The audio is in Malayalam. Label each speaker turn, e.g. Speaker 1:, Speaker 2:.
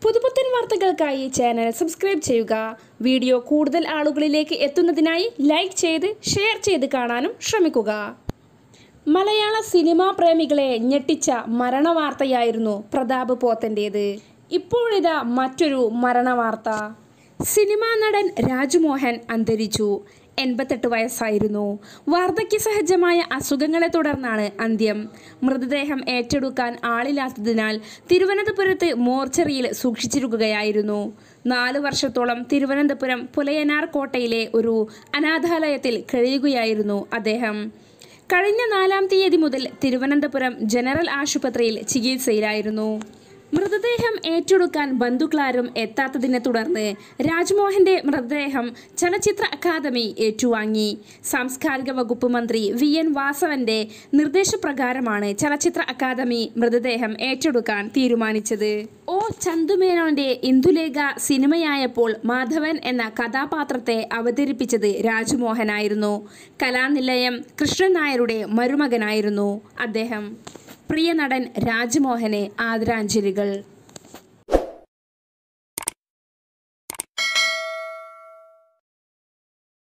Speaker 1: പുതുപുത്തൻ വാർത്തകൾക്കായി ചാനൽ സബ്സ്ക്രൈബ് ചെയ്യുക വീഡിയോ കൂടുതൽ ആളുകളിലേക്ക് എത്തുന്നതിനായി ലൈക്ക് ചെയ്ത് ഷെയർ ചെയ്ത് കാണാനും ശ്രമിക്കുക മലയാള സിനിമാ പ്രേമികളെ ഞെട്ടിച്ച മരണവാർത്തയായിരുന്നു പ്രതാപ് പോത്തൻ്റേത് ഇപ്പോഴിതാ മറ്റൊരു മരണവാർത്ത സിനിമാ നടൻ രാജ്മോഹൻ അന്തരിച്ചു എൺപത്തെട്ട് വയസ്സായിരുന്നു വാർദ്ധക്യ സഹജമായ അസുഖങ്ങളെ തുടർന്നാണ് അന്ത്യം മൃതദേഹം ഏറ്റെടുക്കാൻ ആളില്ലാത്തതിനാൽ തിരുവനന്തപുരത്ത് മോർച്ചറിയിൽ സൂക്ഷിച്ചിരിക്കുകയായിരുന്നു നാലു വർഷത്തോളം തിരുവനന്തപുരം പുലയനാർ കോട്ടയിലെ ഒരു അനാഥാലയത്തിൽ കഴിയുകയായിരുന്നു അദ്ദേഹം കഴിഞ്ഞ നാലാം തീയതി മുതൽ തിരുവനന്തപുരം ജനറൽ ആശുപത്രിയിൽ ചികിത്സയിലായിരുന്നു മൃതദേഹം ഏറ്റെടുക്കാൻ ബന്ധുക്കളാരും എത്താത്തതിനെ തുടർന്ന് രാജ്മോഹന്റെ മൃതദേഹം ചലച്ചിത്ര അക്കാദമി ഏറ്റുവാങ്ങി സാംസ്കാരിക വകുപ്പ് മന്ത്രി വി എൻ വാസവന്റെ നിർദ്ദേശപ്രകാരമാണ് ചലച്ചിത്ര അക്കാദമി മൃതദേഹം ഏറ്റെടുക്കാൻ തീരുമാനിച്ചത് ഒ ചന്തുമേനോന്റെ ഇന്ദുലേഖ സിനിമയായപ്പോൾ മാധവൻ എന്ന കഥാപാത്രത്തെ അവതരിപ്പിച്ചത് രാജ്മോഹനായിരുന്നു കലാനിലയം കൃഷ്ണൻ നായരുടെ മരുമകനായിരുന്നു അദ്ദേഹം പ്രിയ നടൻ രാജ്മോഹന് ആദരാഞ്ജലികൾ